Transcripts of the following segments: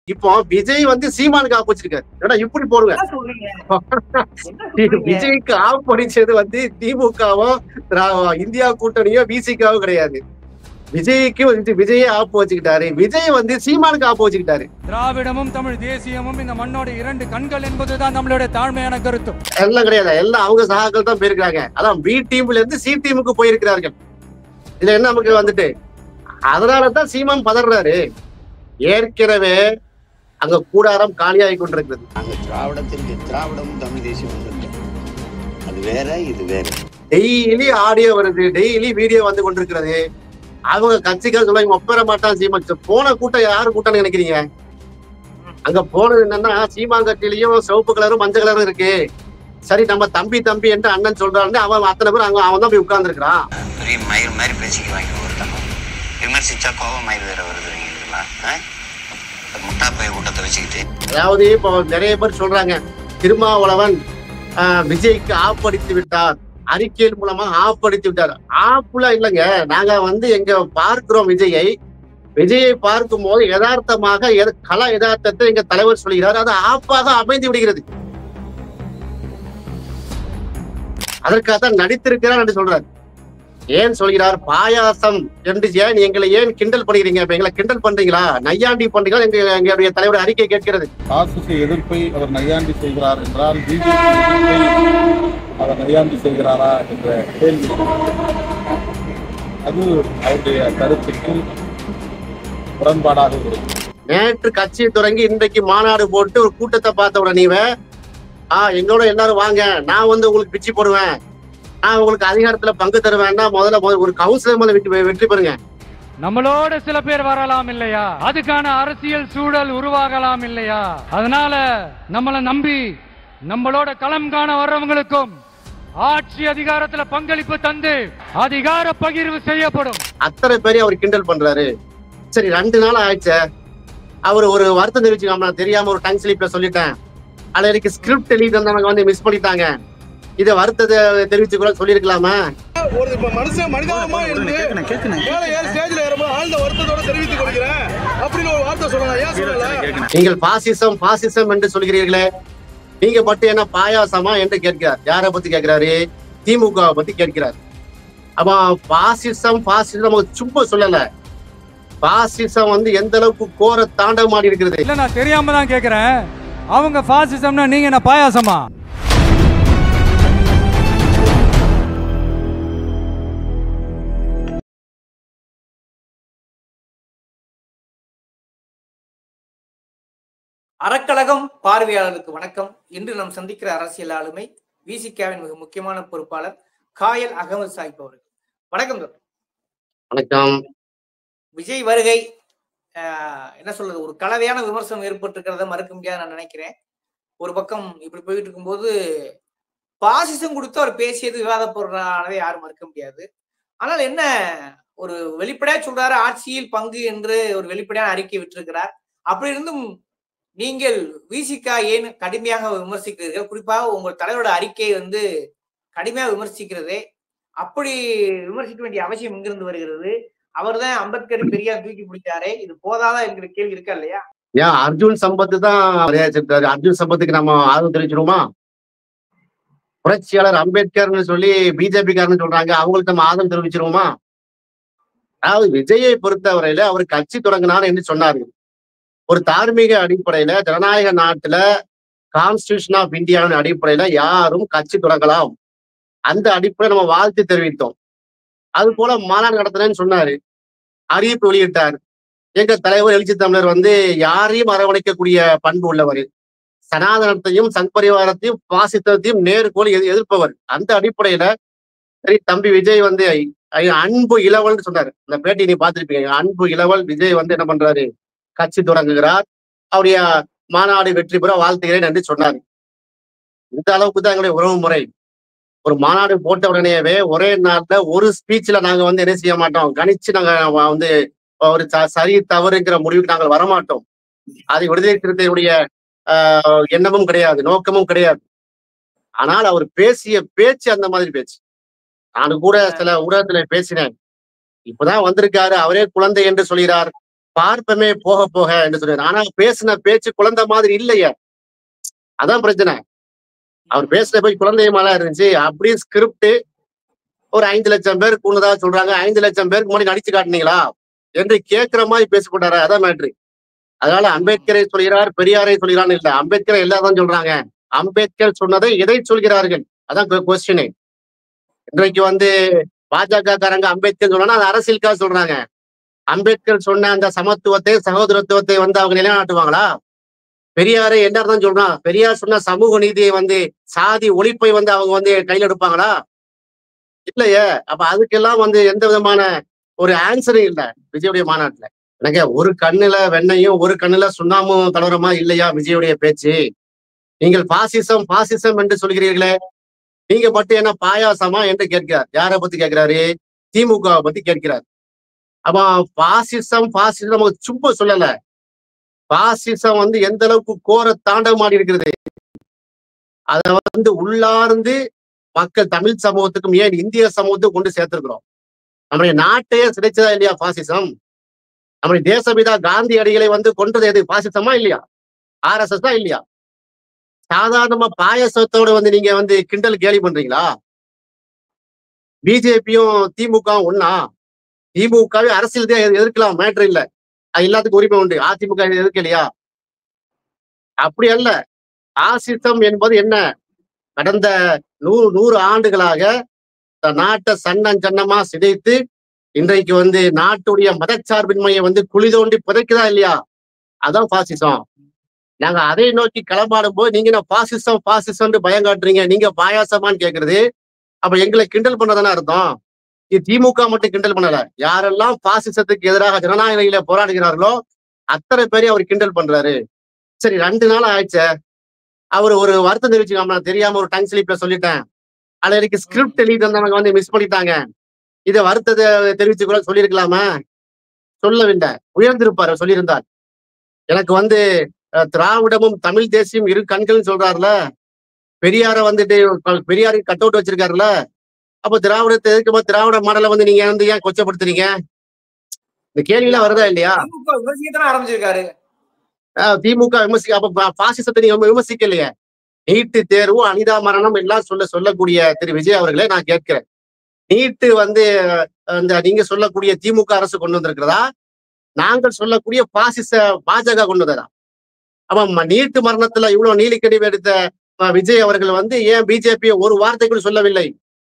இப்போ விஜய் வந்து சீமானுக்கு ஆப் வச்சிருக்காரு ஏன்னா இப்படி போடுவேன் என்ன சொல்றீங்க என்ன சொல்றீங்க? விஜய்க்கு ஆப் படிச்சது வந்து திமுகவோ திரா- இந்தியா கூட்டணியோ விசிகாவோ கிடையாது விஜய்க்கு வந்து விஜயே ஆப் வச்சுக்கிட்டாரு விஜய் வந்து சீமானுக்கு ஆப் வச்சுக்கிட்டாரு திராவிடமும் தமிழ் தேசியமும் இந்த மண்ணோட இரண்டு கண்கள் என்பதுதான் நம்மளுடைய தாழ்மையான கருத்து எல்லாம் கிடையாது எல்லாம் அவங்க சகாக்கள் தான் போயிருக்காங்க அதான் பி டீம்ல இருந்து சி டீமுக்கு போயிருக்கிறார்கள் இதுல என்ன நமக்கு வந்துட்டு அதனாலதான் சீமான் பதறாரு ஏற்கனவே அங்க கூடாரம் காலியாகி கொண்டிருக்கிறது நாங்க திராவிடத்திற்கு திராவிடமும் தமிழ் தேசியம் வந்திருக்கோம் அது வேற இது வேற டெய்லி ஆடியோ வருது டெய்லி வீடியோ வந்து கொண்டிருக்கிறது அவங்க கட்சிக்கார சொல்லுவாங்க ஒப்பர மாட்டான் சீமான் சரி, போன கூட்டம் யாரு கூட்டம்னு நினைக்கிறீங்க அங்க போனது என்னன்னா சீமான் கட்சியிலயும் சிவப்பு கலரும் மஞ்சள் கலரும் இருக்கு சரி நம்ம தம்பி தம்பி என்று அண்ணன் சொல்றான்னு அவன் அத்தனை பேர் அங்க அவன் தான் போய் உட்கார்ந்துருக்கான் பெரிய மயிர் மாதிரி பேசிக்குவாங்க ஒருத்தங்க விமர்சிச்சா கோபம் மயிர் வேற வருதுங்களா முட்டா போய் கூட்டத்தை வச்சுக்கிட்டு அதாவது இப்போ நிறைய பேர் சொல்றாங்க திருமாவளவன் ஆஹ், விஜய்க்கு ஆப்படித்து விட்டார் அறிக்கையின் மூலமா ஆப்படித்து விட்டார் ஆப்புல இல்லைங்க நாங்க வந்து எங்க பார்க்கிறோம் விஜயை விஜயை பார்க்கும் போது யதார்த்தமாக எத- கல யதார்த்தத்தை எங்க தலைவர் சொல்கிறார் அது ஆப்பாக அமைந்து விடுகிறது அதற்காக தான் நடித்திருக்கிறார் என்று சொல்றார் ஏன் சொல்கிறார் பாயாசம் என்று ஏன் எங்களை ஏன் கிண்டல் பண்ணுகிறீங்க இப்ப எங்களை கிண்டல் பண்றீங்களா நையாண்டி பண்றீங்களா எங்க எங்களுடைய தலைவர் அறிக்கை கேட்கிறது பாசிச எதிர்ப்பை அவர் நையாண்டி செய்கிறார் என்றால் பிஜேபி அவர் நையாண்டி செய்கிறாரா என்ற கேள்வி அது அவருடைய கருத்துக்கு முரண்பாடாக இருக்கு நேற்று கட்சியை தொடங்கி இன்றைக்கு மாநாடு போட்டு ஒரு கூட்டத்தை பார்த்த உடனே ஆ எங்களோட எல்லாரும் வாங்க நான் வந்து உங்களுக்கு பிச்சு போடுவேன் நான் உங்களுக்கு அதிகாரத்துல பங்கு தருவேன்னா முதல்ல முதல்ல ஒரு கவுன்சிலர் முதல்ல வெற்றி வெற்றி பெறுங்க நம்மளோட சில பேர் வரலாம் இல்லையா அதுக்கான அரசியல் சூழல் உருவாகலாம் இல்லையா அதனால நம்மள நம்பி நம்மளோட களம் காண வர்றவங்களுக்கும் ஆட்சி அதிகாரத்துல பங்களிப்பு தந்து அதிகார பகிர்வு செய்யப்படும் அத்தனை பேரையும் அவர் கிண்டல் பண்றாரு சரி ரெண்டு நாள் ஆயிடுச்சே அவர் ஒரு வருத்தம் தெரிவிச்சுக்காம நான் தெரியாம ஒரு டங் ஸ்லிப்ல சொல்லிட்டேன் அதுல எனக்கு ஸ்கிரிப்ட் எழுதி வந்தவங்க வந்து மிஸ் பண்ணிட்டாங்க இதை வருத்தத்தை தெரிவிச்சு கூட சொல்லியிருக்கலாமா ஒரு இப்ப மனுஷன் மனிதாபமா இருந்து மேல ஏறி ஸ்டேஜ்ல ஏறும்போது ஆழ்ந்த வருத்தத்தோட தெரிவித்துக் கொள்கிறேன் அப்படின்னு ஒரு வார்த்தை சொல்லலாம் ஏன் சொல்லல நீங்கள் பாசிசம் பாசிசம் என்று சொல்கிறீர்களே நீங்க மட்டும் என்ன பாயாசமா என்று கேட்கிறார் யாரை பத்தி கேட்கிறாரு திமுக பத்தி கேட்கிறார் அப்ப பாசிசம் பாசிசம் நமக்கு சும்மா சொல்லல பாசிசம் வந்து எந்த அளவுக்கு கோர தாண்டவம் ஆடி இருக்கிறது இல்ல நான் தெரியாம தான் கேக்குறேன் அவங்க பாசிசம்னா நீங்க என்ன பாயாசமா அறக்கழகம் பார்வையாளருக்கு வணக்கம் இன்று நாம் சந்திக்கிற அரசியல் ஆளுமை விசிகாவின் மிக முக்கியமான பொறுப்பாளர் காயல் அகமது சாஹிப் அவர்கள் வணக்கம் டாக்டர் வணக்கம் விஜய் வருகை ஆஹ், என்ன சொல்றது ஒரு கலவையான விமர்சனம் ஏற்பட்டிருக்கிறத மறுக்க முடியாது நான் நினைக்கிறேன் ஒரு பக்கம் இப்படி போயிட்டு இருக்கும்போது பாசிசம் கொடுத்து அவர் பேசியது விவாத பொருளானதை யாரும் மறுக்க முடியாது ஆனால் என்ன ஒரு வெளிப்படையா சொல்றாரு ஆட்சியில் பங்கு என்று ஒரு வெளிப்படையான அறிக்கை விட்டிருக்கிறார் அப்படி இருந்தும் நீங்கள் விசிகா ஏன் கடுமையாக விமர்சிக்கிறீர்கள் குறிப்பாக உங்கள் தலைவரோட அறிக்கை வந்து கடுமையாக விமர்சிக்கிறதே அப்படி விமர்சிக்க வேண்டிய அவசியம் எங்கிருந்து வருகிறது அவர்தான் அம்பேத்கர் பெரியார் தூக்கி பிடிச்சாரே இது போதாதா என்கிற கேள்வி இருக்கா இல்லையா ஏன் அர்ஜுன் சம்பத்து தான் விளையாச்சிருக்காரு அர்ஜுன் சம்பத்துக்கு நம்ம ஆதரவு தெரிவிச்சிருவோமா புரட்சியாளர் அம்பேத்கர்னு சொல்லி பிஜேபி காரன்னு சொல்றாங்க அவங்களுக்கு நம்ம ஆதரவு தெரிவிச்சிருவோமா அதாவது விஜயை பொறுத்தவரையில அவர் கட்சி தொடங்கினார் என்று சொன்னாரு ஒரு தார்மீக அடிப்படையில ஜனநாயக நாட்டுல கான்ஸ்டியூஷன் ஆஃப் இந்தியாவின் அடிப்படையில யாரும் கட்சி தொடங்கலாம் அந்த அடிப்படையில் நம்ம வாழ்த்து தெரிவித்தோம் அது போல மாநாடு நடத்தினேன்னு சொன்னாரு அறிவிப்பு வெளியிட்டார் எங்க தலைவர் எழுச்சி தமிழர் வந்து யாரையும் அரவணைக்கக்கூடிய பண்பு உள்ளவர் சனாதனத்தையும் சங்பரிவாரத்தையும் பாசித்தத்தையும் நேருக்கோள் எதி எதிர்ப்பவர் அந்த அடிப்படையில சரி தம்பி விஜய் வந்து ஐ- அன்பு இளவல்னு சொன்னாரு அந்த பேட்டி நீ பார்த்திருப்பீங்க அன்பு இளவல் விஜய் வந்து என்ன பண்றாரு கட்சி தொடங்குகிறார் அவருடைய மாநாடு வெற்றி பெற வாழ்த்துகிறேன் என்று சொன்னார் இந்த அளவுக்கு தான் எங்களுடைய உறவு முறை ஒரு மாநாடு போட்ட உடனேவே ஒரே நாள்ல ஒரு ஸ்பீச்ல நாங்க வந்து என்ன செய்ய மாட்டோம் கணிச்சு நாங்க வந்து ஒரு ச- சரி தவறுங்கிற முடிவுக்கு நாங்கள் வரமாட்டோம் அது விடுதலை சிறுத்தையுடைய ஆஹ், எண்ணமும் கிடையாது நோக்கமும் கிடையாது ஆனால் அவர் பேசிய பேச்சு அந்த மாதிரி பேச்சு நான் கூட சில ஊடகத்துல பேசினேன் இப்பதான் வந்திருக்காரு அவரே குழந்தை என்று சொல்கிறார் பார்ப்பமே போக போக என்று சொல்றாரு ஆனா பேசின பேச்சு குழந்தை மாதிரி இல்லையே அதான் பிரச்சனை அவர் பேசுற போய் குழந்தையமாலாம் இருந்துச்சு அப்படியே ஸ்கிரிப்ட் ஒரு ஐந்து லட்சம் பேர் கூடுதா சொல்றாங்க ஐந்து லட்சம் பேருக்கு முன்னாடி நடிச்சு காட்டுனீங்களா என்று கேட்கிற மாதிரி பேசி போட்டாரு அதான் மேட்ரு அதனால அம்பேத்கரை சொல்கிறார் பெரியாரை சொல்கிறான்னு இல்ல அம்பேத்கரை எல்லாதான் சொல்றாங்க அம்பேத்கர் சொன்னதை எதை சொல்கிறார்கள் அதான் கொஸ்டினே இன்றைக்கு வந்து பாஜக காரங்க அம்பேத்கர் சொன்னா அது அரசியலுக்காக சொல்றாங்க அம்பேத்கர் சொன்ன அந்த சமத்துவத்தை சகோதரத்துவத்தை வந்து அவங்க நிலைநாட்டுவாங்களா பெரியாரை என்ன தான் சொல்றான் பெரியார் சொன்ன சமூக நீதியை வந்து சாதி ஒழிப்பை வந்து அவங்க வந்து கையில் எடுப்பாங்களா இல்லையே அப்ப அதுக்கெல்லாம் வந்து எந்த விதமான ஒரு ஆன்சரும் இல்ல விஜயுடைய மாநாட்டுல எனக்கு ஒரு கண்ணுல வெண்ணையும் ஒரு கண்ணுல சுண்ணாமும் கலவரமா இல்லையா விஜயுடைய பேச்சு நீங்கள் பாசிசம் பாசிசம் என்று சொல்கிறீர்களே நீங்க மட்டும் என்ன பாயாசமா என்று கேட்கிறார் யாரை பத்தி கேட்கிறாரு திமுகவை பத்தி கேட்கிறார் அப்ப பாசிசம் பாசிசம் அவங்க சும்மா சொல்லல பாசிசம் வந்து எந்த அளவுக்கு கோர தாண்டவமாடி இருக்கிறது அத வந்து உள்ளார்ந்து மக்கள் தமிழ் சமூகத்துக்கும் ஏன் இந்திய சமூகத்துக்கும் கொண்டு சேர்த்திருக்கிறோம் நம்முடைய நாட்டையே சிதைச்சதா இல்லையா பாசிசம் நம்முடைய தேசபிதா காந்தி அடிகளை வந்து கொன்றது எது பாசிசமா இல்லையா ஆர்எஸ்எஸ் தான் இல்லையா சாதாரணமா பாயசத்தோட வந்து நீங்க வந்து கிண்டல் கேலி பண்றீங்களா பிஜேபியும் திமுக ஒன்னா திமுகவே அரசியல் தான் எதிர்- எதிர்க்கலாம் மேட்ரு இல்ல அது எல்லாத்துக்கும் உரிமை உண்டு அதிமுக எதிர்க்கலையா அப்படி அல்ல ஆசிசம் என்பது என்ன கடந்த நூறு நூறு ஆண்டுகளாக இந்த நாட்டை சன்னம் சன்னமா சிதைத்து இன்றைக்கு வந்து நாட்டுடைய மதச்சார்பின்மையை வந்து குழி தோண்டி புதைக்குதா இல்லையா அதான் பாசிசம் நாங்க அதை நோக்கி களமாடும் போது நீங்க என்ன பாசிசம் பாசிசம்னு பயம் காட்டுறீங்க நீங்க பாயாசமான்னு கேக்குறது அப்ப எங்களை கிண்டல் பண்ணதானே அர்த்தம் இது திமுக மட்டும் கிண்டல் பண்ணல யாரெல்லாம் பாசிசத்துக்கு எதிராக ஜனநாயக வழியில போராடுகிறார்களோ அத்தனை பேரையும் அவர் கிண்டல் பண்றாரு சரி ரெண்டு நாள் ஆயிடுச்சே அவர் ஒரு வருத்தம் தெரிவிச்சுக்காம நான் தெரியாம ஒரு டங் ஸ்லிப்ல சொல்லிட்டேன் அதுல எனக்கு ஸ்கிரிப்ட் எழுதி தந்தவங்க வந்து மிஸ் பண்ணிட்டாங்க இதை வருத்தத்தை தெரிவிச்சு கூட சொல்லியிருக்கலாமா சொல்லவில்லை உயர்ந்திருப்பாரு சொல்லியிருந்தார் எனக்கு வந்து அஹ், திராவிடமும் தமிழ் தேசியம் இரு கண்கள்னு சொல்றாருல பெரியார வந்துட்டு க- பெரியாருக்கு கட் அவுட் வச்சிருக்காருல்ல அப்ப திராவிடத்தை எதுக்கு திராவிட மாடலை வந்து நீங்க வந்து ஏன் கொச்சப்படுத்துறீங்க இந்த கேள்வி எல்லாம் வருதா இல்லையா திமுக விமர்சிக்கத்தானே ஆரம்பிச்சிருக்காரு அஹ் திமுக விமர்சிக்க அப்ப பா- பாசிசத்தை நீங்க விமர்சிக்கலையே நீட்டு தேர்வு அனிதா மரணம் எல்லாம் சொல்ல சொல்லக்கூடிய திரு விஜய் அவர்களே நான் கேட்கிறேன் நீட்டு வந்து அஹ், இந்த நீங்க சொல்லக்கூடிய திமுக அரசு கொண்டு வந்திருக்கிறதா நாங்கள் சொல்லக்கூடிய பாசிச பாஜக கொண்டு வந்ததா அப்ப ம- நீட்டு மரணத்துல இவ்வளவு நீலிக்கடிவு எடுத்த அஹ், விஜய் அவர்கள் வந்து ஏன் பிஜேபி ஒரு வார்த்தை கூட சொல்லவில்லை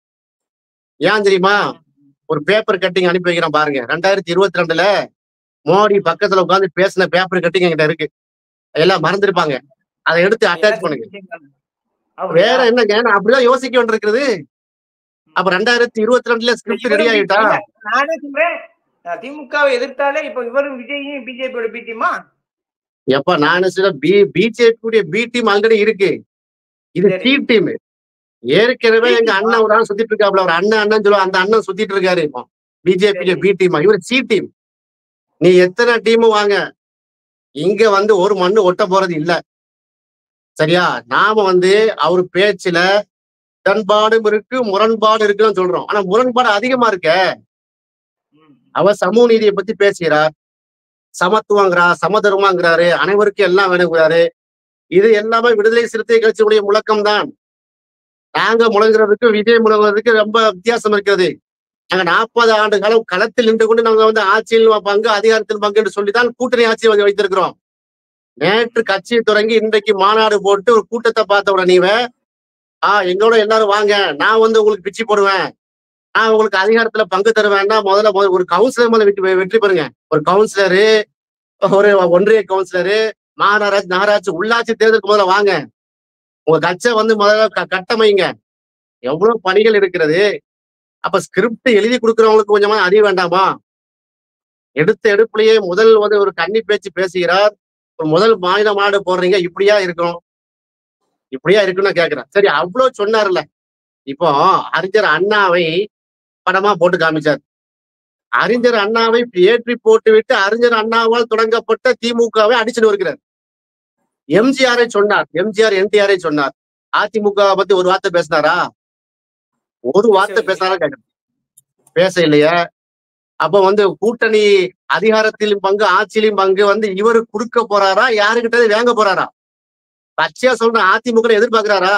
ஏன் தெரியுமா ஒரு பேப்பர் கட்டிங் அனுப்பி வைக்கிறேன் பாருங்க ரெண்டாயிரத்தி இருபத்தி ரெண்டுல மோடி பக்கத்துல உட்கார்ந்து பேசின பேப்பர் கட்டிங் என்கிட்ட இருக்கு எல்லாம் மறந்துருப்பாங்க அதை எடுத்து அட்டாச் பண்ணுங்க அப்படியா? வேற என்னங்க நான் அப்படிதான் யோசிக்க வேண்டியிருக்கிறது அப்ப ரெண்டாயிரத்தி இருபத்தி ரெண்டுல ஸ்கிரிப்ட் ரெடி ஆகிட்டா இல்ல, நானே சொல்றேன் அஹ் திமுகவை எதிர்த்தாலே இப்ப இவரும் விஜயும் பிஜேபியோட பி டீமா எப்ப நான் சொல்ல B BJP B team already இருக்கு இது சரி. டி டீம் ஏற்கனவே C எங்க team. அண்ணன் ஒரு ஆள் சுத்திட்டு இருக்காப்ல ஒரு அண்ணன் அண்ணன் சொல்லுவா அந்த அண்ணன் சுத்திட்டு இருக்காரு இப்போ பிஜேபி சரி. பி டீமா இவர் சி டீம் நீ எத்தனை டீம் வாங்க இங்க வந்து ஒரு மண்ணு ஒட்ட போறது இல்ல சரியா நாம வந்து அவர் பேச்சுல உடன்பாடும் இருக்கு முரண்பாடு இருக்குன்னு சொல்றோம் ஆனா முரண்பாடு அதிகமா இருக்க அவர் சமூக நீதியை பத்தி பேசுகிறார் சமத்துவங்கிறா சமதர்மங்கிறாரு அனைவருக்கும் எல்லாம் வேணுங்கிறாரு இது எல்லாமே விடுதலை சிறுத்தை கட்சியுடைய முழக்கம் தான் நாங்க முழங்குறதுக்கு விஜய் முழங்குறதுக்கு ரொம்ப வித்தியாசம் இருக்கிறது நாங்க நாற்பது ஆண்டு காலம் களத்தில் நின்று கொண்டு நாங்க வந்து ஆட்சியில் பங்கு அதிகாரத்தில் பங்கு என்று சொல்லிதான் கூட்டணி ஆட்சி வந்து வைத்திருக்கிறோம் நேற்று கட்சியை தொடங்கி இன்றைக்கு மாநாடு போட்டு ஒரு கூட்டத்தை பார்த்த உடனே நீவ ஆஹ் எங்களோட எல்லாரும் வாங்க நான் வந்து உங்களுக்கு பிச்சு போடுவேன் நான் உங்களுக்கு அதிகாரத்துல பங்கு தருவேன்னா முதல்ல முதல்ல ஒரு கவுன்சிலர் முதல்ல வெற்றி வெற்றி பெறுங்க ஒரு கவுன்சிலரு ஒரு ஒன்றிய கவுன்சிலரு மாநகராட்சி நகராட்சி உள்ளாட்சி தேர்தலுக்கு முதல்ல வாங்க உங்க கட்சியை வந்து முதல்ல க- கட்டமைங்க எவ்வளவு பணிகள் இருக்கிறது அப்ப ஸ்கிரிப்ட் எழுதி கொடுக்கறவங்களுக்கு கொஞ்சமா அறிய வேண்டாமா எடுத்த எடுப்புலயே முதல் வந்து ஒரு கன்னி பேச்சு பேசுகிறார் ஒரு முதல் மாநில மாநாடு போடுறீங்க இப்படியா இருக்கும் இப்படியா இருக்குன்னு நான் கேக்குறேன் சரி அவ்வளவு சொன்னார்ல இப்போ அறிஞர் அண்ணாவை படமா போட்டு காமிச்சார் அறிஞர் அண்ணாவை ஏற்றி போட்டு விட்டு அறிஞர் அண்ணாவால் தொடங்கப்பட்ட திமுகவை அடிச்சுட்டு வருகிறார் எம்ஜிஆரை சொன்னார் எம்ஜிஆர் என்டிஆரை சொன்னார் அதிமுக பத்தி ஒரு வார்த்தை பேசினாரா ஒரு வார்த்தை பேசினாரா கேட்கணும் பேச இல்லையா அப்ப வந்து கூட்டணி அதிகாரத்திலும் பங்கு ஆட்சியிலும் பங்கு வந்து இவரு கொடுக்க போறாரா யாருக்கிட்ட வாங்க போறாரா பச்சையா சொல்ற அதிமுக எதிர்பார்க்கிறாரா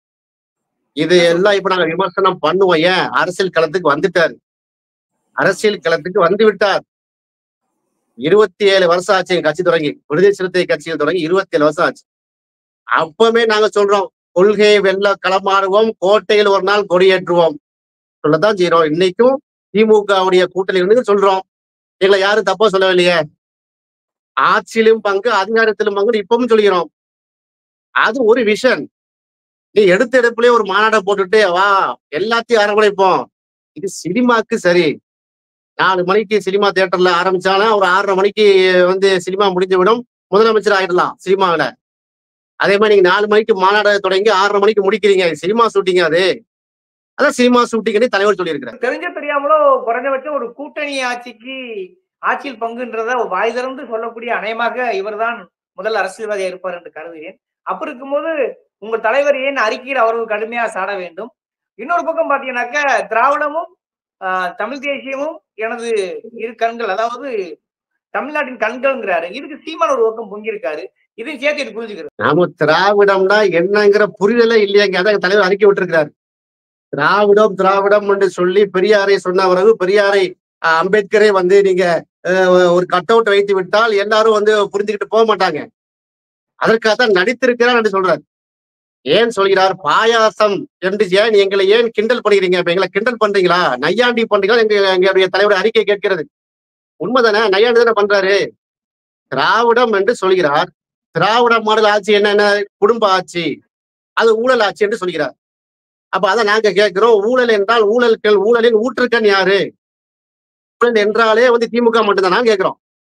இது எல்லாம் இப்ப நாங்க விமர்சனம் பண்ணுவோம் ஏன் அரசியல் களத்துக்கு வந்துட்டாரு அரசியல் களத்துக்கு வந்து விட்டார் இருபத்தி ஏழு வருஷம் ஆச்சு எங்க கட்சி தொடங்கி விடுதலை சிறுத்தை கட்சியில் தொடங்கி இருபத்தி ஏழு வருஷம் ஆச்சு அப்பவே நாங்க சொல்றோம் கொள்கையை வெல்ல களமாடுவோம் கோட்டையில் ஒரு நாள் கொடியேற்றுவோம் சொல்லத்தான் செய்யறோம் இன்னைக்கும் திமுகவுடைய கூட்டணி வந்து சொல்றோம் எங்களை யாரும் தப்பா சொல்லவில்லையே ஆட்சியிலும் பங்கு அதிகாரத்திலும் பங்கு இப்பவும் சொல்கிறோம் அது ஒரு விஷன் நீ எடுத்த எடுப்புலயே ஒரு மாநாடை போட்டுட்டு வா எல்லாத்தையும் அரவணைப்போம் இது சினிமாக்கு சரி நாலு மணிக்கு சினிமா தியேட்டர்ல ஆரம்பிச்சாலும் ஒரு ஆறரை மணிக்கு வந்து சினிமா முடிஞ்சு விடும் முதலமைச்சர் ஆயிடலாம் சினிமாவில அதே மாதிரி நீங்க நாலு மணிக்கு மாநாடு தொடங்கி ஆறரை மணிக்கு முடிக்கிறீங்க சினிமா ஷூட்டிங் அது அதான் சினிமா ஷூட்டிங்னு தலைவர் சொல்லியிருக்கிறார் தெரிஞ்ச தெரியாமலோ குறைஞ்சபட்சம் ஒரு கூட்டணி ஆட்சிக்கு ஆட்சியில் பங்குன்றத வாய் திறந்து சொல்லக்கூடிய அநேகமாக இவர்தான் முதல் அரசியல்வாதியா இருப்பார் என்று கருதுகிறேன் அப்ப இருக்கும்போது உங்க தலைவர் ஏன் அறிக்கையில் அவர்கள் கடுமையா சாட வேண்டும் இன்னொரு பக்கம் பாத்தீங்கன்னாக்க திராவிடமும் ஆஹ், தமிழ் தேசியமும் எனது இரு கண்கள் அதாவது தமிழ்நாட்டின் கண்கள்ங்கிறாரு இதுக்கு சீமான் ஒரு பக்கம் பொங்கியிருக்காரு இதையும் சேர்த்து இது புரிஞ்சுக்கிறது நாம திராவிடம்னா என்னங்கிற புரிதலே இல்லையாங்க அதான் தலைவர் அறிக்கை விட்டுருக்கிறார் திராவிடம் திராவிடம் என்று சொல்லி பெரியாரை சொன்ன பிறகு பெரியாரை அஹ், அம்பேத்கரை வந்து நீங்க அஹ், ஒரு கட் அவுட் வைத்து விட்டால் எல்லாரும் வந்து புரிஞ்சுக்கிட்டு போக மாட்டாங்க அதற்காகத்தான் நடித்திருக்கிறார் என்று சொல்றார் ஏன் சொல்கிறார் பாயாசம் என்று ஏன் எங்களை ஏன் கிண்டல் பண்ணுகிறீங்க இப்ப எங்களை கிண்டல் பண்றீங்களா நையாண்டி பண்றீங்களா எங்க எங்களுடைய தலைவர் அறிக்கை கேட்கிறது உண்மைதானே நையாண்டி தானே பண்றாரு திராவிடம் என்று சொல்கிறார் திராவிட மாடல் ஆட்சி என்னென்ன குடும்ப ஆட்சி அது ஊழல் ஆட்சி என்று சொல்கிறார் அப்ப அதை நாங்க கேட்கிறோம் ஊழல் என்றால் ஊழல்கள் ஊழலின் ஊற்றுக்கண் யாரு ஊழல் என்றாலே வந்து திமுக மட்டும்தான் நான் கேட்கிறோம்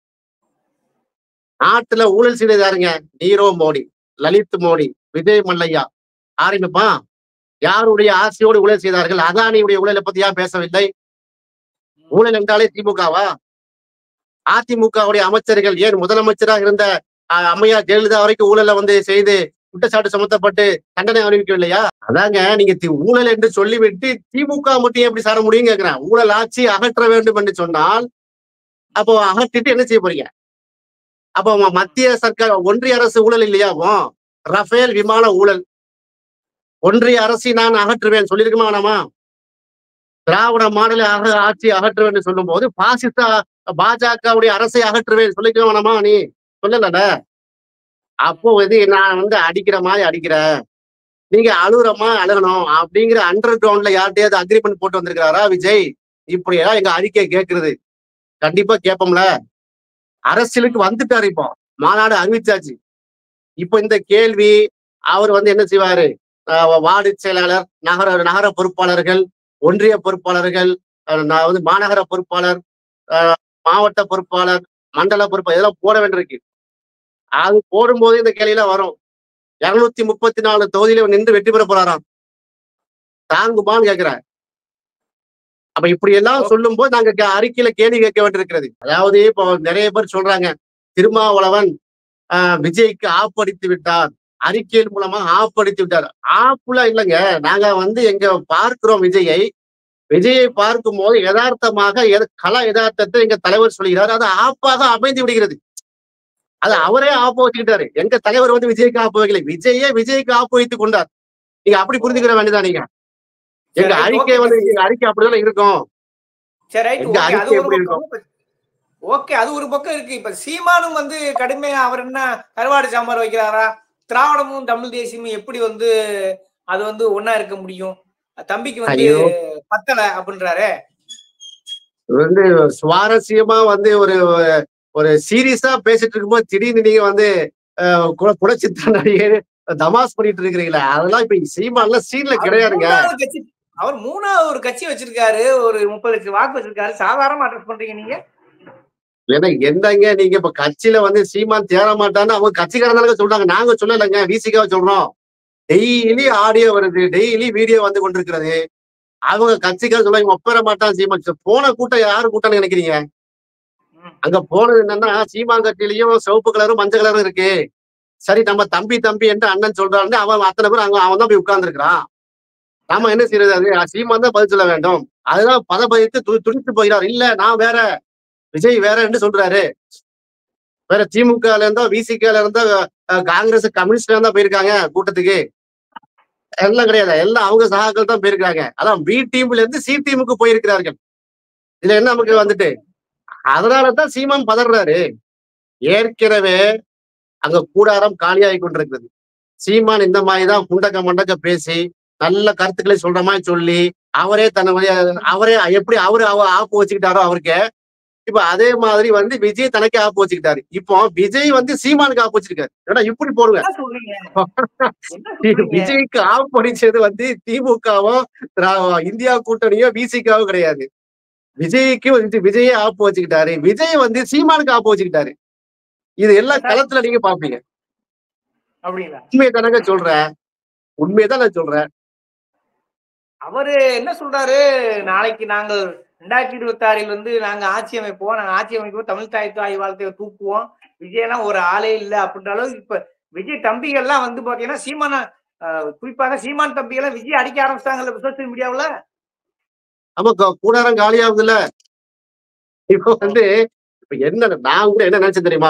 நாட்டுல ஊழல் செய்தது யாருங்க நீரவ் மோடி லலித் மோடி விஜய் மல்லையா ஆரம்பிப்பான் யாருடைய ஆசையோடு ஊழல் செய்தார்கள் அதானியுடைய ஊழலை பத்தி ஏன் பேசவில்லை ஊழல் என்றாலே திமுகவா அதிமுகவுடைய அமைச்சர்கள் ஏன் முதலமைச்சராக இருந்த அஹ், அம்மையார் ஜெயலலிதா வரைக்கும் ஊழலை வந்து செய்து குற்றச்சாட்டு சுமத்தப்பட்டு தண்டனை அறிவிக்கவில்லையா அதாங்க நீங்க தி- ஊழல் என்று சொல்லிவிட்டு திமுக மட்டும் எப்படி சார முடியும் கேக்குறேன் ஊழல் ஆட்சி அகற்ற வேண்டும் என்று சொன்னால் அப்போ அகற்றிட்டு என்ன செய்ய போறீங்க அப்போ ம- மத்திய சர்க்கார் ஒன்றிய அரசு ஊழல் இல்லையா அப்போ? ரஃபேல் விமான ஊழல் ஒன்றிய அரசை நான் அகற்றுவேன் சொல்லியிருக்குமா வேணாமா திராவிட மாநில அக ஆட்சி அகற்றுவேன் என்று சொல்லும் போது பாசிச பாஜகவுடைய அரசை அகற்றுவேன் சொல்லிக்க வேணாமா நீ சொல்லல அப்போ வந்து நான் வந்து அடிக்கிற மாதிரி அடிக்கிறேன் நீங்க அழுகுறமா அழுகணும் அப்படிங்கிற அண்டர் கிரவுண்ட்ல யார்கிட்டயாவது அக்ரிமெண்ட் போட்டு வந்திருக்கிறாரா விஜய் இப்படியெல்லாம் எங்க அறிக்கை கேட்கறது கண்டிப்பா கேட்போம்ல அரசியலுக்கு வந்துட்டாரு இப்போ மாநாடு அறிவிச்சாச்சு இப்போ இந்த கேள்வி அவர் வந்து என்ன செய்வாரு ஆஹ் வார்டு செயலாளர் நகர நகர பொறுப்பாளர்கள் ஒன்றிய பொறுப்பாளர்கள் ஆஹ் நான் வந்து மாநகர பொறுப்பாளர் ஆஹ் மாவட்ட பொறுப்பாளர் மண்டல பொறுப்பாளர் இதெல்லாம் போட வேண்டியிருக்கு அது போடும்போது இந்த கேள்வியெல்லாம் வரும் இருநூத்தி முப்பத்தி நாலு தொகுதியில நின்று வெற்றி பெற போறாராம் தாங்குமான்னு கேக்குறேன் அப்ப இப்படி எல்லாம் சொல்லும் போது நாங்க கே- அறிக்கையில கேள்வி கேட்க வேண்டியிருக்கிறது அதாவது இப்போ நிறைய பேர் சொல்றாங்க திருமாவளவன் ஆஹ், விஜய்க்கு ஆப்படித்து விட்டார் அறிக்கையின் மூலமா ஆப்படித்து விட்டார் ஆப்புலாம் இல்லைங்க நாங்க வந்து எங்க பார்க்கிறோம் விஜயை விஜயை பார்க்கும் போது யதார்த்தமாக எத- கல யதார்த்தத்தை எங்க தலைவர் சொல்கிறார் அது ஆப்பாக அமைந்து விடுகிறது அது அவரே ஆப்பு வச்சுக்கிட்டாரு எங்க தலைவர் வந்து விஜய்க்கு ஆப்பு வைக்கல விஜயே விஜய்க்கு ஆப்பு வைத்துக் கொண்டார் நீங்க அப்படி புரிஞ்சுக்கிற வேண்டியதான் நீங்க எங்க சரி, அறிக்கை okay. வந்து எங்க அறிக்கை அப்படிதான் இருக்கும் சரி ரைட் எங்க ஓகே அது அறிக்கை ஒரு எப்படி பக்கம் ஓகே அது ஒரு பக்கம் இருக்கு இப்ப சீமானும் வந்து கடுமையா அவர் என்ன கருவாடு சாம்பார் வைக்கிறாரா திராவிடமும் தமிழ் தேசியமும் எப்படி வந்து அது வந்து ஒண்ணா இருக்க முடியும் தம்பிக்கு வந்து ஐயோ. பத்தல அப்படின்றாரு இது வந்து சுவாரஸ்யமா வந்து ஒரு ஒரு சீரியஸா பேசிட்டு இருக்கும்போது திடீர்னு நீங்க வந்து அஹ், குல- குலச்சித்திர நடிகர் தமாஸ் பண்ணிட்டு இருக்கிறீங்களா அதெல்லாம் இப்ப சீமான்ல சீன்ல அவர் கிடையாதுங்க மூணாவது கட்சி அவர் மூணாவது ஒரு கட்சி வச்சிருக்காரு ஒரு முப்பது லட்சம் வாக்கு வச்சிருக்காரு சாதாரணமா அட்ரஸ் பண்றீங்க நீங்க ஏன்னா என்னங்க நீங்க இப்ப கட்சியில வந்து சீமான் தேர மாட்டான்னு அவங்க கட்சிக்காரங்க சொல்றாங்க நாங்க சொல்லலைங்க விசிகாவை சொல்றோம் டெய்லி ஆடியோ வருது டெய்லி வீடியோ வந்து கொண்டிருக்கிறது அவங்க கட்சிக்கார சொல்லுவாங்க ஒப்பேற மாட்டான் சீமான் சரி, போன கூட்டம் யாரு கூட்டம்னு நினைக்கிறீங்க ம். அங்க போனது என்னன்னா சீமான் கட்சியிலயும் சிவப்பு கலரும் மஞ்சள் கலரும் இருக்கு சரி நம்ம தம்பி தம்பி என்று அண்ணன் சொல்றான்னு அவன் அத்தனை பேர் அங்க அவன் தான் போய் உட்கார்ந்துருக்கிறான் நாம என்ன செய்யறது அது சீமான் தான் பதில் சொல்ல வேண்டும் அதுதான் பதபதித்து து துடித்து போகிறார் இல்ல நான் வேற விஜய் வேற என்று சொல்றாரு வேற திமுகல இருந்தா விசிகல இருந்தா அஹ், காங்கிரஸ் கம்யூனிஸ்ட்ல இருந்தா போயிருக்காங்க கூட்டத்துக்கு எல்லாம் கிடையாது எல்லாம் அவங்க சகாக்கள் தான் போயிருக்காங்க அதான் பி டீம்ல இருந்து சி டீமுக்கு போயிருக்கிறார்கள் இதுல என்ன நமக்கு வந்துட்டு அதனாலதான் சீமான் பதறாரு ஏற்கனவே அங்க கூடாரம் காலியாகி கொண்டிருக்கிறது சீமான் இந்த மாதிரிதான் முண்டக்க மண்டக்க பேசி நல்ல கருத்துக்களை சொல்ற மாதிரி சொல்லி அவரே தன்னுடைய அவரே எப்படி அவரு அவ ஆப்பு வச்சுக்கிட்டாரோ அவருக்கு இப்ப அதே மாதிரி வந்து விஜய் தனக்கே ஆப்பு வச்சுக்கிட்டாரு இப்போ விஜய் வந்து சீமானுக்கு ஆப்பு வச்சிருக்காரு ஏன்னா இப்படி போடுங்க என்ன சொல்றீங்க என்ன சொல்றீங்க? விஜய்க்கு ஆப் அடிச்சது வந்து திமுகவும் இந்தியா கூட்டணியோ விசிகாவோ கிடையாது விஜய்க்கு வந்து விஜயே ஆப்பு வச்சுக்கிட்டாரு விஜய் வந்து சீமானுக்கு ஆப்பு வச்சுக்கிட்டாரு இது எல்லா களத்துல நீங்க பாப்பீங்க அப்படிங்களா உண்மையை தானங்க சொல்றேன் உண்மையை தான் நான் சொல்றேன் அவரு என்ன சொல்றாரு நாளைக்கு நாங்கள் ரெண்டாயிரத்தி இருபத்தி ஆறில் வந்து நாங்க ஆட்சி அமைப்போம் நாங்க ஆட்சி அமைப்போம் தமிழ் தாய் தாய் வாழ்த்தைய தூக்குவோம் விஜயனா ஒரு ஆளே இல்ல அப்படின்ற அளவுக்கு இப்ப விஜய் தம்பிகள்லாம் வந்து பாத்தீங்கன்னா சீமான ஆஹ், குறிப்பாக சீமான் தம்பிகளை விஜய் அடிக்க ஆரம்பிச்சிட்டாங்கல்ல சோசியல் மீடியாவுல ஆமா க- கூடாரம் காலியாகுதுல்ல இப்போ வந்து இப்ப என்ன நான் கூட என்ன நினைச்சேன் தெரியுமா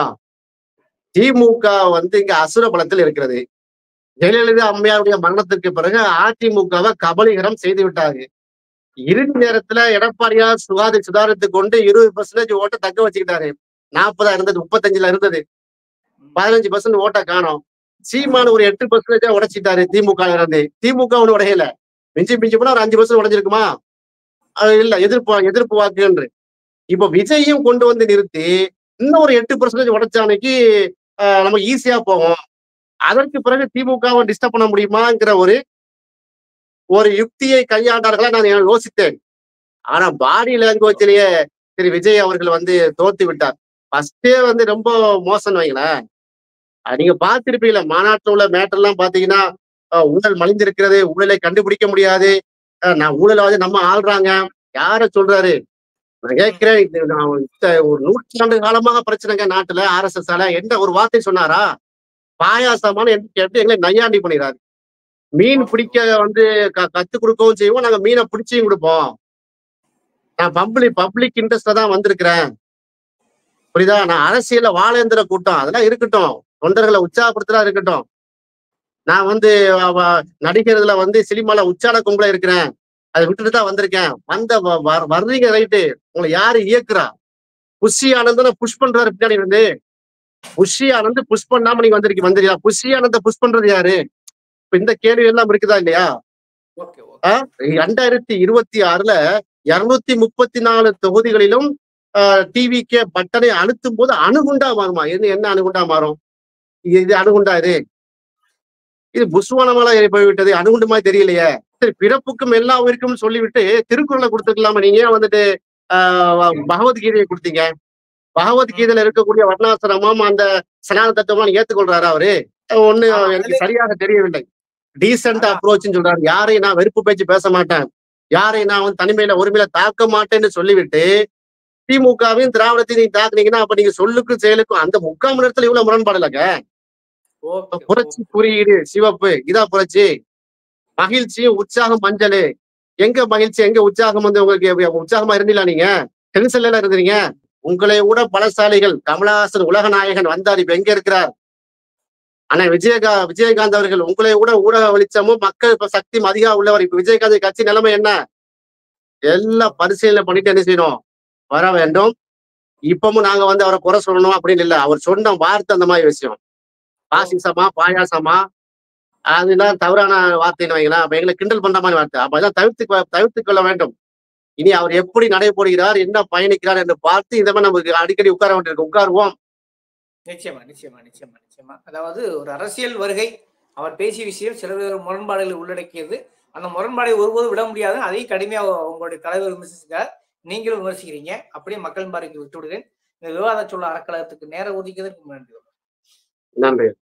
திமுக வந்து இங்க அசுர பலத்தில் இருக்கிறது ஜெயலலிதா அம்மையாருடைய மரணத்திற்கு பிறகு அதிமுகவை கபலீகரம் செய்து விட்டாங்க இறுதி நேரத்துல எடப்பாடியார் சுகாதி சுதாரித்துக் கொண்டு இருபது பர்சன்டேஜ் ஓட்டை தக்க வச்சுக்கிட்டாரு நாற்பதா இருந்தது முப்பத்தஞ்சுல இருந்தது பதினஞ்சு பர்சன்ட் ஓட்டை காணோம் சீமான் ஒரு எட்டு பர்சன்டேஜா உடைச்சிட்டாரு திமுக ல இருந்து திமுக ஒண்ணு உடையல மிஞ்சி மிஞ்சி போனா ஒரு அஞ்சு பர்சன்ட் உடைஞ்சிருக்குமா அது இல்ல எதிர்ப்பு எதிர்ப்பு வாக்குன்று இப்ப விஜயும் கொண்டு வந்து நிறுத்தி இன்னும் ஒரு எட்டு பர்சன்டேஜ் உடைச்சானைக்கு ஆஹ், நம்ம ஈஸியா போகும் அதற்கு பிறகு திமுகவை டிஸ்டர்ப் பண்ண முடியுமாங்கிற ஒரு ஒரு யுக்தியை கையாண்டார்களா நான் யோசித்தேன் ஆனா பாடி லாங்குவேஜ்லயே திரு விஜய் அவர்கள் வந்து தோத்து விட்டார் ஃபர்ஸ்டே வந்து ரொம்ப மோசம்னு வைங்களேன் அஹ் நீங்க பார்த்திருப்பீங்களா மாநாட்டில் உள்ள மேட்டர் எல்லாம் பாத்தீங்கன்னா அஹ் ஊழல் மலிந்திருக்கிறது ஊழலை கண்டுபிடிக்க முடியாது அஹ் நான் ஊழலை வந்து நம்ம ஆள்றாங்க யார சொல்றாரு நான் கேட்கிறேன் இது நான் இந்த ஒரு நூற்றாண்டு காலமாக பிரச்சனைங்க நாட்டுல ஆர்எஸ்எஸ் ஆல என்ன ஒரு வார்த்தை சொன்னாரா பாயாசமான என்று கேட்டு எங்களை நையாண்டி பண்ணிடுறாரு மீன் பிடிக்க வந்து க- கத்து கொடுக்கவும் செய்வோம் நாங்க மீனை பிடிச்சியும் கொடுப்போம் நான் பப்ளிக் பப்ளிக் இன்ட்ரெஸ்ட்ல தான் வந்திருக்கிறேன் புரியுதா நான் அரசியல்ல வாழேந்திர கூட்டம் அதெல்லாம் இருக்கட்டும் தொண்டர்களை உற்சாகப்படுத்தலாம் இருக்கட்டும் நான் வந்து அவ- நடிகர்ல வந்து சினிமால உச்சால கும்பல இருக்கிறேன் அதை விட்டுட்டு தான் வந்திருக்கேன் வந்த வ- வ- வர்றீங்க ரைட்டு உங்களை யாரு இயக்குறா புஷி ஆனந்தனை புஷ் பண்றாரு பின்னாடி வந்து புஷி ஆனந்த் புஷ் பண்ணாம நீங்க வந்திருக்கீங்க வந்திருக்கீங்க புஷி ஆனந்த புஷ் பண்றது யாரு இப்ப இந்த கேள்வி எல்லாம் இருக்குதா இல்லையா ஓகே ஓகே ரெண்டாயிரத்தி இருபத்தி ஆறுல இருநூத்தி முப்பத்தி நாலு தொகுதிகளிலும் டிவிக்கே பட்டனை அழுத்தும் போது அணுகுண்டா மாறுமா என்ன என்ன அணுகுண்டா மாறும் இது இது அணுகுண்டா இது இது புஸ்வானமால ஏறி போய்விட்டது அணுகுண்டு மாதிரி தெரியலையே சரி பிறப்புக்கும் எல்லா உயிருக்கும் சொல்லிவிட்டு திருக்குறளை கொடுத்துருக்கலாமா நீங்க ஏன் வந்துட்டு ஆஹ் பகவத்கீதையை கொடுத்தீங்க பகவத்கீதையில இருக்கக்கூடிய வர்ணாசிரமம் அந்த சனாத தத்துவம் ஏத்துக்கொள்றாரா அவரு ஒண்ணு ஆமா, எனக்கு சரியாக தெரியவில்லை டீசென்ட் அப்ரோச்னு சொல்றாரு யாரையும் நான் வெறுப்பு பேச்சு பேச மாட்டேன் யாரையும் நான் வந்து தனிமையில ஒருமையில தாக்க மாட்டேன்னு சொல்லிவிட்டு திமுகவையும் திராவிடத்தையும் நீங்க தாக்குனீங்கன்னா அப்ப நீங்க சொல்லுக்கும் செயலுக்கும் அந்த முக்கால் மணி நேரத்துல இவ்வளவு முரண்பாடு இல்லைங்க ஓகே புரட்சி குறியீடு சிவப்பு இதா புரட்சி மகிழ்ச்சியும் உற்சாகம் மஞ்சள் எங்க மகிழ்ச்சி எங்க உற்சாகம் வந்து உங்களுக்கு எப்ப- உற்சாகமா இருந்தீங்களா நீங்க டென்ஷன்ல எல்லாம் இருந்தீங்க உங்களை விட பலசாலிகள் கமலஹாசன் உலக நாயகன் வந்தார் இப்ப எங்க இருக்கிறார் ஆனா விஜயகா விஜயகாந்த் அவர்கள் உங்களை விட ஊடக வெளிச்சமும் மக்கள் இப்ப சக்தி அதிகம் உள்ளவர் இப்ப விஜயகாந்த் கட்சி நிலைமை என்ன எல்லாம் பரிசீலனை பண்ணிட்டு என்ன செய்யணும் வர வேண்டும் இப்பவும் நாங்க வந்து அவரை குறை சொல்லணும் அப்படின்னு இல்ல அவர் சொன்ன வார்த்தை அந்த மாதிரி விஷயம் பாசிசமா பாயாசமா அதெல்லாம் தவறான வார்த்தைன்னு வைங்களேன் அப்ப எங்களை கிண்டல் பண்ற மாதிரி வார்த்தை அப்ப அதெல்லாம் தவிர்த்து தவிர்த்து கொள்ள வேண்டும் இனி அவர் எப்படி நடைபெறுகிறார் என்ன பயணிக்கிறார் என்று பார்த்து இந்த மாதிரி நமக்கு அடிக்கடி உட்கார வேண்டியிருக்கு உட்காருவோம் நிச்சயமா நிச்சயமா நிச்சயமா நிச்சயமா அதாவது ஒரு அரசியல் வருகை அவர் பேசிய விஷயம் சில வேறு முரண்பாடுகளை உள்ளடக்கியது அந்த முரண்பாடை ஒருபோதும் விட முடியாது அதையும் கடுமையா உங்களுடைய தலைவர் விமர்சிச்சுக்கார் நீங்களும் விமர்சிக்கிறீங்க அப்படியே மக்கள் பாறைக்கு விட்டு விடுகிறேன் இந்த விவாத சொல்ல அறக்கழகத்துக்கு நேரம் ஒதுக்கியதற்கு நன்றி நன்றி